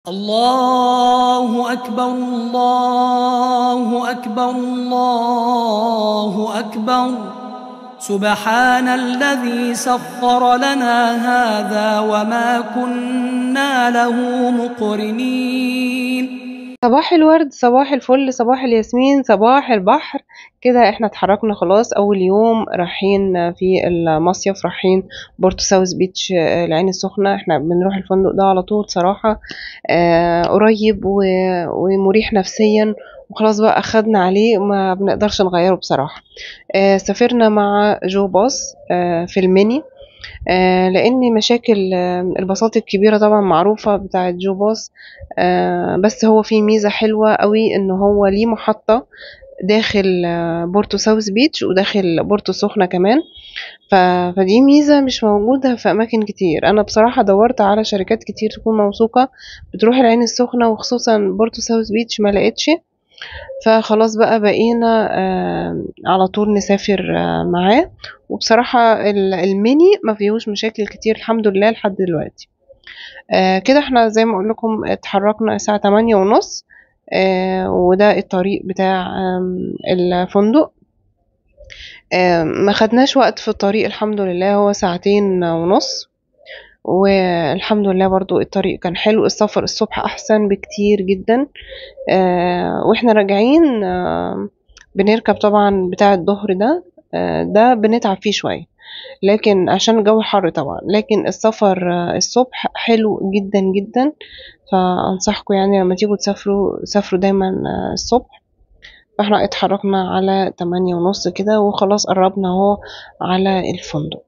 الله أكبر الله أكبر الله أكبر سبحان الذي سخر لنا هذا وما كنا له مقرنين صباح الورد صباح الفل صباح الياسمين صباح البحر كده احنا اتحركنا خلاص اول يوم رايحين في المصيف رايحين بورتو ساوث بيتش آه، العين السخنة احنا بنروح الفندق ده على طول صراحة آه قريب و- ومريح نفسيا وخلاص بقى اخدنا عليه ما بنقدرش نغيره بصراحة آه سافرنا مع جو باص آه في الميني آه لان مشاكل آه الباصات الكبيره طبعا معروفه بتاعه جو باص آه بس هو فيه ميزه حلوه قوي ان هو ليه محطه داخل آه بورتو ساوث بيتش وداخل بورتو سخنه كمان ف... فدي ميزه مش موجوده في اماكن كتير انا بصراحه دورت على شركات كتير تكون موثوقه بتروح العين السخنه وخصوصا بورتو ساوث بيتش ما لقيتش فخلاص بقى بقينا آه على طول نسافر آه معاه وبصراحة ال- الميني ما فيهوش مشاكل كتير الحمد لله لحد دلوقتي آه كده احنا زي ما اقول لكم اتحركنا الساعة تمانية ونص آه وده الطريق بتاع آم، الفندق آه ما خدناش وقت في الطريق الحمد لله هو ساعتين ونص والحمد لله برضو الطريق كان حلو السفر الصبح احسن بكتير جدا آه واحنا راجعين آه بنركب طبعا بتاع الظهر ده آه ده بنتعب فيه شوية لكن عشان الجو حر طبعا لكن السفر آه، الصبح حلو جدا جدا فأنصحكم يعني لما تيجوا تسافروا سافروا دايما آه، الصبح فاحنا اتحركنا على تمانية ونص كده وخلاص قربنا اهو على الفندق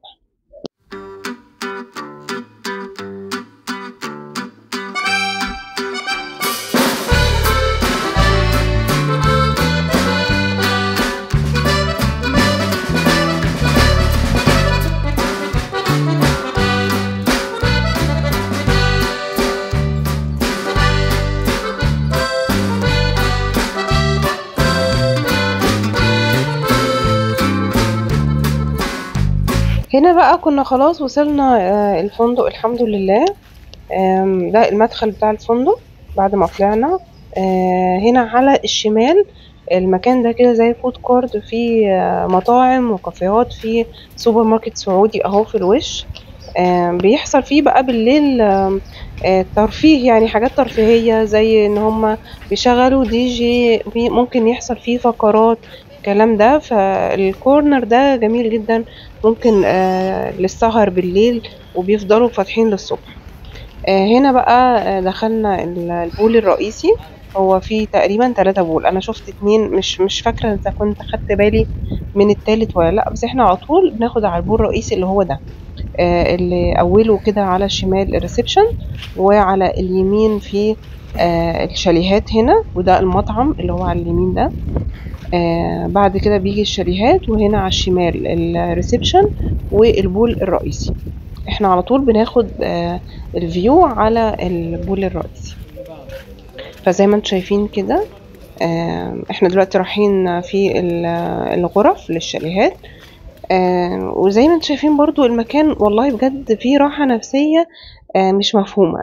هنا بقى كنا خلاص وصلنا آه، الفندق الحمد لله آم، ده المدخل بتاع الفندق بعد ما طلعنا آه، هنا على الشمال المكان ده كده زي فود كورت فيه آه، مطاعم وكافيهات فيه سوبر ماركت سعودي اهو في الوش آم، بيحصل فيه بقى بالليل آم، آه، ترفيه يعني حاجات ترفيهية زي ان هما بيشغلوا دي جي في- ممكن يحصل فيه فقرات الكلام ده فالكورنر ده جميل جدا ممكن آه، للسهر بالليل وبيفضلوا فاتحين للصبح آه، هنا بقى آه، دخلنا ال- البول الرئيسي هو فيه تقريبا ثلاثة بول انا شفت اتنين مش مش فاكرة اذا كنت خدت بالي من التالت ولا لا بس احنا على طول بناخد على البول الرئيسي اللي هو ده آه، اللي اوله كده على الشمال الريسبشن وعلى اليمين في آه، الشاليهات هنا وده المطعم اللي هو على اليمين ده آه بعد كده بيجي الشاليهات وهنا على الشمال الريسبشن والبول الرئيسي احنا على طول بناخد آه الفيو على البول الرئيسي فزي ما انتم شايفين كده آه احنا دلوقتي رايحين في ال- الغرف للشاليهات آه وزي ما انتم شايفين برضو المكان والله بجد فيه راحة نفسية آه مش مفهومة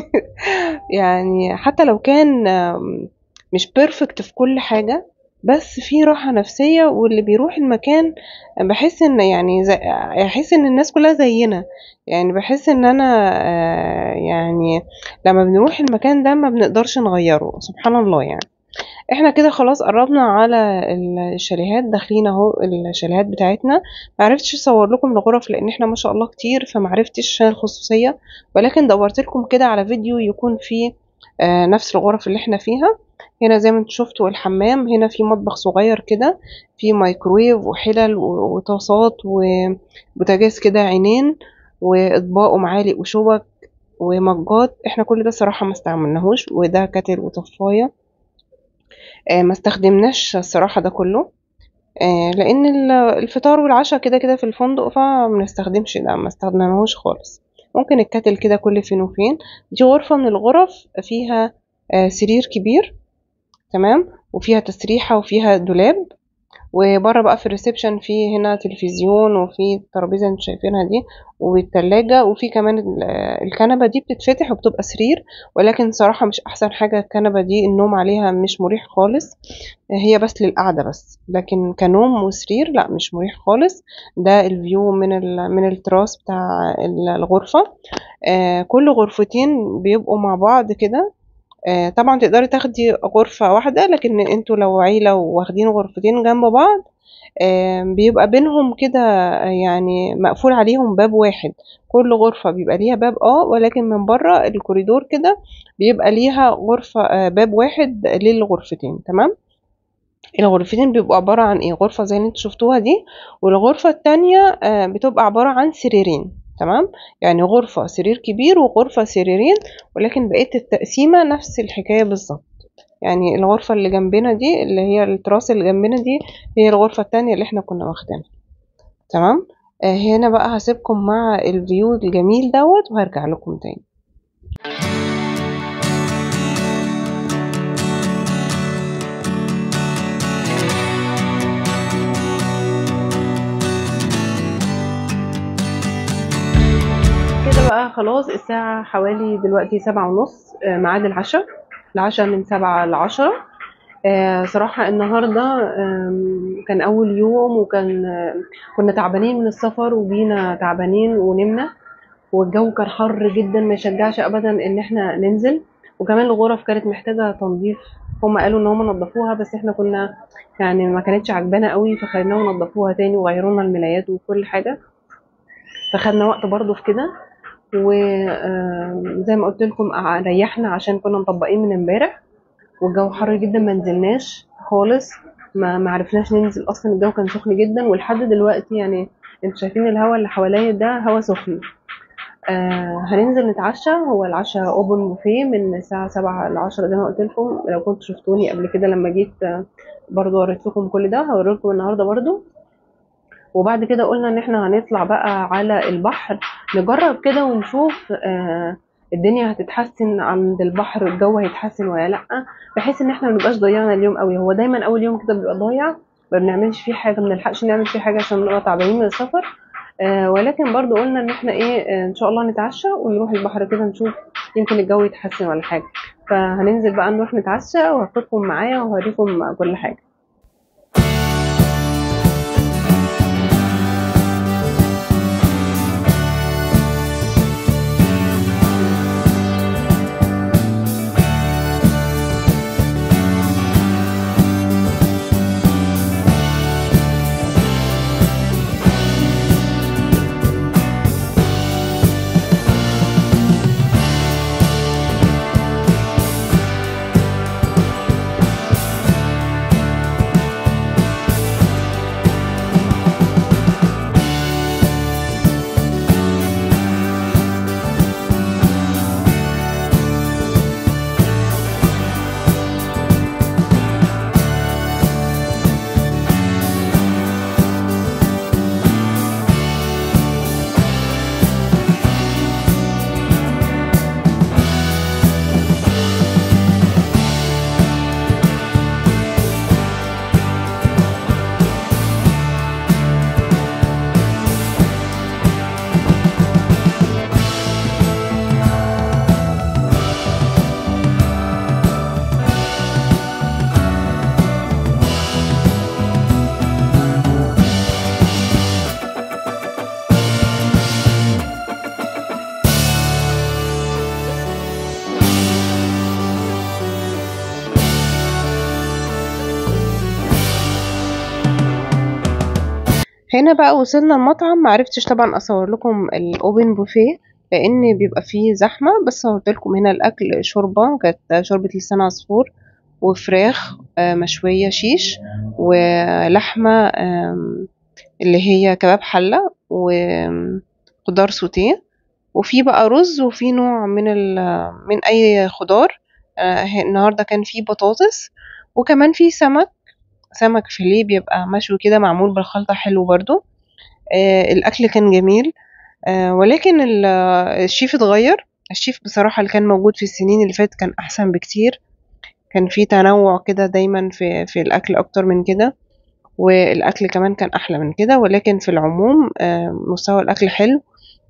يعني حتى لو كان آم، مش بيرفكت في كل حاجة بس في راحة نفسية واللي بيروح المكان بحس ان يعني زي احس ان الناس كلها زينا يعني بحس ان انا آه، يعني لما بنروح المكان ده ما بنقدرش نغيره سبحان الله يعني احنا كده خلاص قربنا على الشاليهات داخلين اهو الشاليهات بتاعتنا معرفتش اصور لكم الغرف لان احنا ما شاء الله كتير فمعرفتش عشان الخصوصية ولكن دورت لكم كده على فيديو يكون فيه آه، نفس الغرف اللي احنا فيها هنا زي ما انتم شفتوا الحمام هنا في مطبخ صغير كده في مايكرويف وحلل و- وطاسات وبوتاجاز كده عينين واطباق ومعالق وشوك ومجات احنا كل ده صراحة ما استعملناهوش وده كاتل وطفاية آه، ما استخدمناش الصراحة ده كله آه، لان ال- الفطار والعشاء كده كده في الفندق فما بنستخدمش ده ما استخدمناهوش خالص ممكن الكاتل كده كل فين وفين دي غرفة من الغرف فيها آه، سرير كبير تمام وفيها تسريحة وفيها دولاب وبره بقى في الريسبشن في هنا تلفزيون وفي الترابيزه اللي انتوا شايفينها دي والتلاجة وفي كمان ال- الكنبه دي بتتفتح وبتبقى سرير ولكن صراحه مش احسن حاجه الكنبه دي النوم عليها مش مريح خالص هي بس للقعده بس لكن كنوم وسرير لا مش مريح خالص ده الفيو من ال من التراس بتاع ال- الغرفه آه كل غرفتين بيبقوا مع بعض كده آه طبعا تقدري تاخدي غرفة واحدة لكن انتوا لو عيلة واخدين غرفتين جنب بعض آه بيبقى بينهم كده يعني مقفول عليهم باب واحد كل غرفة بيبقى ليها باب اه ولكن من بره الكوريدور كده بيبقى ليها غرفة آه باب واحد للغرفتين تمام الغرفتين بيبقوا عبارة عن ايه غرفة زي اللي انتوا شفتوها دي والغرفة التانية آه، بتبقى عبارة عن سريرين تمام يعني غرفة سرير كبير وغرفة سريرين ولكن بقية التقسيمة نفس الحكاية بالظبط يعني الغرفة اللي جنبنا دي اللي هي التراس اللي جنبنا دي هي الغرفة التانية اللي احنا كنا واخدينها تمام آه، هنا بقى هسيبكم مع الفيو الجميل دوت وهرجع لكم تاني كده بقى خلاص الساعة حوالي دلوقتي سبعة ونص آه، ميعاد العشاء العشاء من سبعة لعشرة آه، صراحة النهاردة آم، كان أول يوم وكان آه، كنا تعبانين من السفر وجينا تعبانين ونمنا والجو كان حر جدا ما يشجعش أبدا إن احنا ننزل وكمان الغرف كانت محتاجة تنظيف هما قالوا إن هما نظفوها بس احنا كنا يعني ما كانتش عجبانا قوي فخليناهم نظفوها تاني وغيروا لنا الملايات وكل حاجة فخدنا وقت برضو في كده وزي ما قلت لكم ريحنا عشان كنا مطبقين من امبارح والجو حر جدا ما نزلناش خالص ما ما عرفناش ننزل اصلا الجو كان سخن جدا ولحد دلوقتي يعني انتوا شايفين الهواء اللي حواليا ده هواء سخن آه هننزل نتعشى هو العشاء اوبن بوفيه من الساعة سبعة لعشرة زي ما قلت لكم لو كنتوا شفتوني قبل كده لما جيت آه، برضو وريت لكم كل ده هوريلكم النهارده برضو وبعد كده قلنا ان احنا هنطلع بقى على البحر نجرب كده ونشوف آه الدنيا هتتحسن عند البحر الجو هيتحسن ولا لا بحيث ان احنا منبقاش ضيعنا اليوم قوي هو دايما اول يوم كده بيبقى ضايع ما بنعملش فيه حاجه ما بنلحقش نعمل فيه حاجه عشان بنبقى تعبانين من السفر آه ولكن برضو قلنا ان احنا ايه آه ان شاء الله نتعشى ونروح البحر كده نشوف يمكن الجو يتحسن ولا حاجه فهننزل بقى نروح نتعشى وهاخدكم معايا وهوريكم كل حاجه هنا بقى وصلنا المطعم معرفتش طبعا اصور لكم الاوبن بوفيه لان بيبقى فيه زحمه بس صورت لكم هنا الاكل شوربه كانت شوربه لسان عصفور وفراخ آه، مشويه شيش ولحمه آم، اللي هي كباب حله وخضار سوتيه وفي بقى رز وفي نوع من ال من اي خضار آه، النهارده كان في بطاطس وكمان في سمك سمك فيليه بيبقى مشوي كده معمول بالخلطة حلو برضو آه الأكل كان جميل آه ولكن ال- الشيف اتغير الشيف بصراحة اللي كان موجود في السنين اللي فاتت كان أحسن بكتير كان في تنوع كده دايما في, في الأكل أكتر من كده والاكل كمان كان احلى من كده ولكن في العموم آه، مستوى الاكل حلو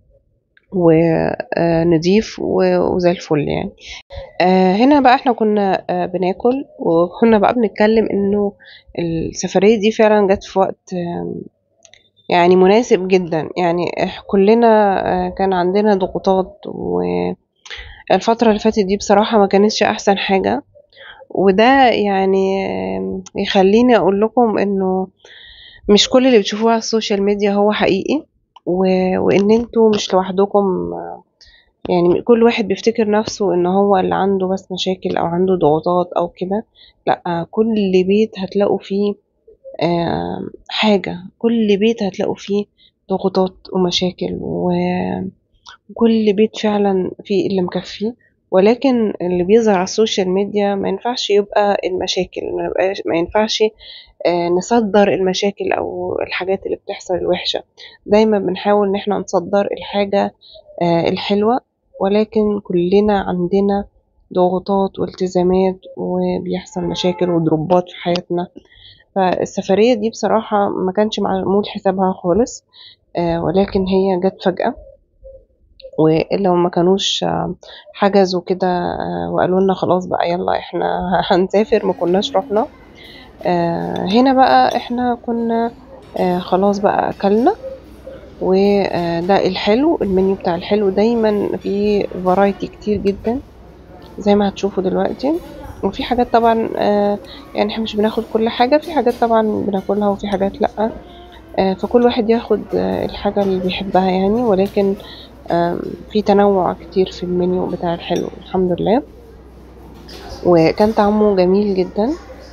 ونضيف وزي الفل يعني آه، هنا بقى احنا كنا آه، بناكل وكنا بقى بنتكلم انه السفرية دي فعلا جت في وقت يعني مناسب جدا يعني كلنا كان عندنا ضغوطات والفترة اللي فاتت دي بصراحة ما كانتش احسن حاجة وده يعني يخليني اقول لكم انه مش كل اللي بتشوفوه على السوشيال ميديا هو حقيقي و... وان انتوا مش لوحدكم يعني كل واحد بيفتكر نفسه ان هو اللي عنده بس مشاكل او عنده ضغوطات او كده لا كل بيت هتلاقوا فيه حاجة كل بيت هتلاقوا فيه ضغوطات ومشاكل وكل بيت فعلا فيه اللي مكفيه ولكن اللي بيظهر على السوشيال ميديا ما ينفعش يبقى المشاكل ما ينفعش آه، نصدر المشاكل او الحاجات اللي بتحصل الوحشة دايما بنحاول ان احنا نصدر الحاجة آه، الحلوة ولكن كلنا عندنا ضغوطات والتزامات وبيحصل مشاكل وضربات في حياتنا فالسفرية دي بصراحة ما كانش معمول حسابها خالص آه، ولكن هي جت فجأة والا ما كانوش حجزوا كده آه، وقالوا لنا خلاص بقى يلا احنا هنسافر ما كناش رحنا آه، هنا بقى احنا كنا آه، خلاص بقى اكلنا وده الحلو المنيو بتاع الحلو دايما فيه فرايتي كتير جدا زي ما هتشوفوا دلوقتي وفي حاجات طبعا يعني احنا مش بناخد كل حاجة في حاجات طبعا بناكلها وفي حاجات لأ فكل واحد ياخد الحاجة اللي بيحبها يعني ولكن في تنوع كتير في المنيو بتاع الحلو الحمد لله وكان طعمه جميل جدا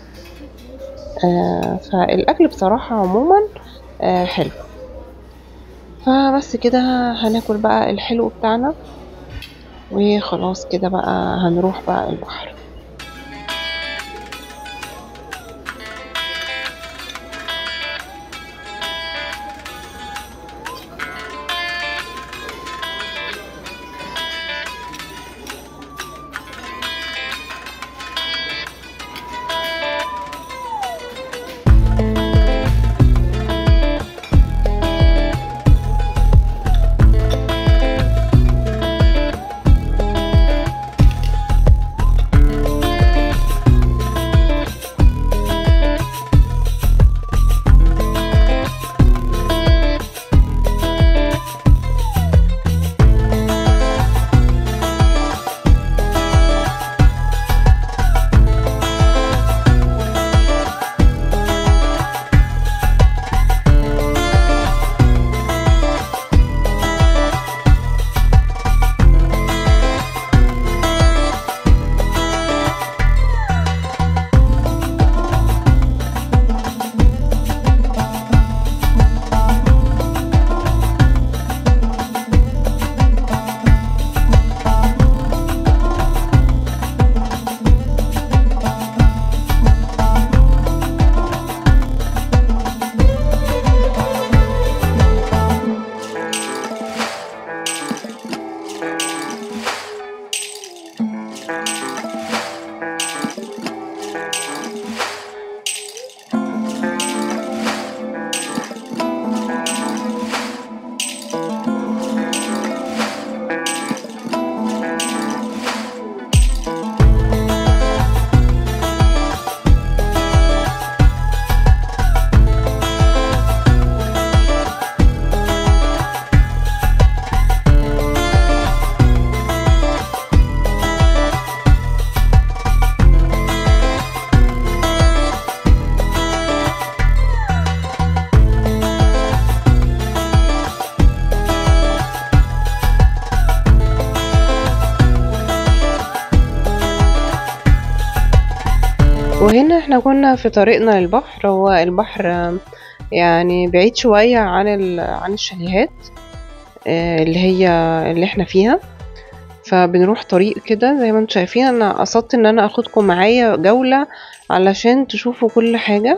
آه، فالاكل بصراحة عموما آه، حلو فبس كده هناكل بقى الحلو بتاعنا وخلاص كده بقى هنروح بقى البحر وهنا احنا كنا في طريقنا للبحر هو البحر يعني بعيد شوية عن عن الشاليهات آه، اللي هي اللي احنا فيها فبنروح طريق كده زي ما انتم شايفين انا قصدت ان انا اخدكم معايا جولة علشان تشوفوا كل حاجة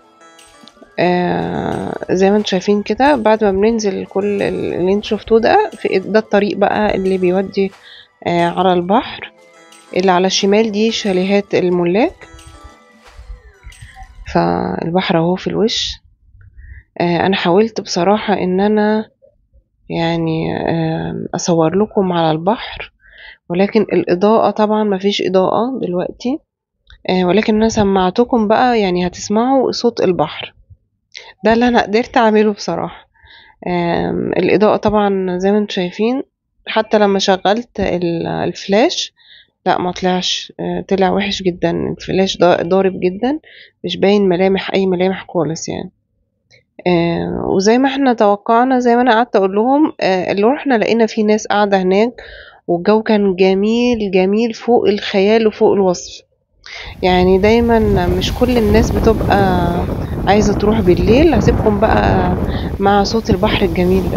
آه زي ما انتم شايفين كده بعد ما بننزل كل اللي انتم شفتوه ده ده الطريق بقى اللي بيودي آه على البحر اللي على الشمال دي شاليهات الملاك فالبحر اهو في الوش آه، انا حاولت بصراحة ان انا يعني آم، اصور لكم على البحر ولكن الاضاءة طبعا مفيش اضاءة دلوقتي آه، ولكن انا سمعتكم بقى يعني هتسمعوا صوت البحر ده اللي انا قدرت اعمله بصراحة آم، الاضاءة طبعا زي ما انتم شايفين حتى لما شغلت ال- الفلاش لا ما طلعش آه، طلع وحش جدا الفلاش ضا- ضارب جدا مش باين ملامح اي ملامح خالص يعني آه، وزي ما احنا توقعنا زي ما انا قعدت اقول لهم آه، اللي رحنا لقينا في ناس قاعده هناك والجو كان جميل جميل فوق الخيال وفوق الوصف يعني دايما مش كل الناس بتبقى عايزه تروح بالليل هسيبكم بقى مع صوت البحر الجميل ده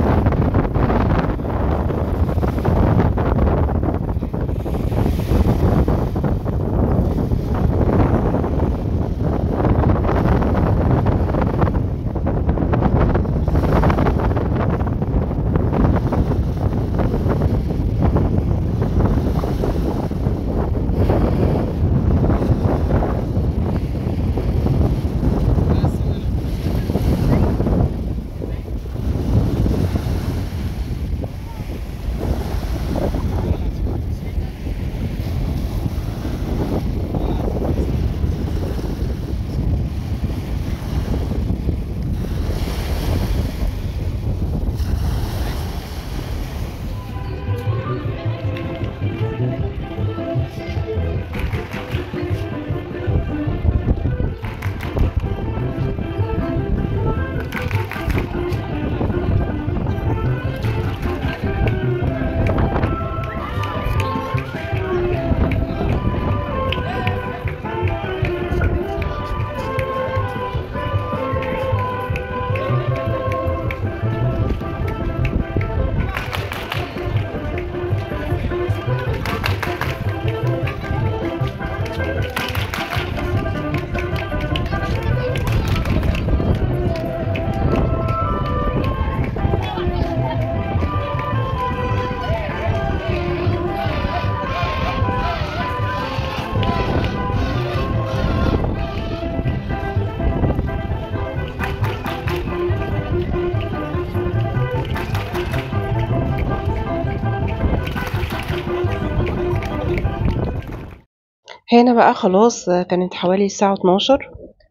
هنا بقى خلاص آه، كانت حوالي الساعة 12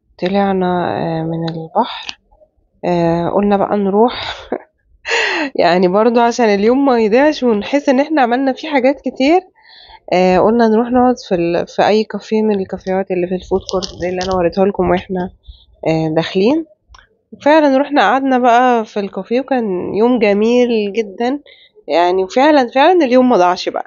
طلعنا آه، من البحر آه، قلنا بقى نروح يعني برضو عشان اليوم ما يضيعش ونحس ان احنا عملنا فيه حاجات كتير آه، قلنا نروح نقعد في, ال... في اي كافيه من الكافيهات اللي في الفود كورت دي اللي انا وريتها لكم واحنا آه، داخلين فعلا رحنا قعدنا بقى في الكافيه وكان يوم جميل جدا يعني وفعلا فعلا اليوم ما ضاعش بقى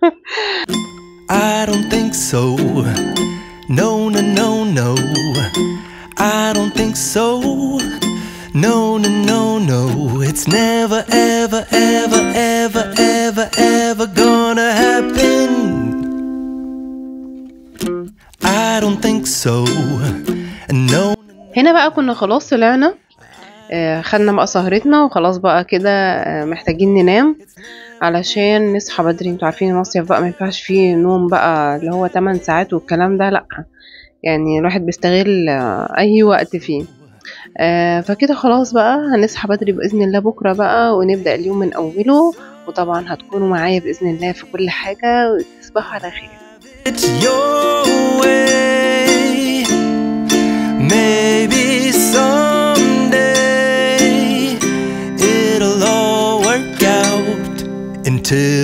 I don't think so. No, no, no, no. I don't think so. No, no, no, no. It's never, ever, ever, ever, ever, ever gonna happen. I don't think so. No. هنا بقى كنا خلاص طلعنا آه، خدنا بقى سهرتنا وخلاص بقى كده آه، محتاجين ننام علشان نصحى بدري انتوا عارفين المصيف بقى ما ينفعش فيه نوم بقى اللي هو 8 ساعات والكلام ده لا يعني الواحد بيستغل آه، اي وقت فيه آه، فكده خلاص بقى هنصحى بدري باذن الله بكره بقى ونبدا اليوم من اوله وطبعا هتكونوا معايا باذن الله في كل حاجه وتصبحوا على خير It's your way. Maybe someday it'll all work out into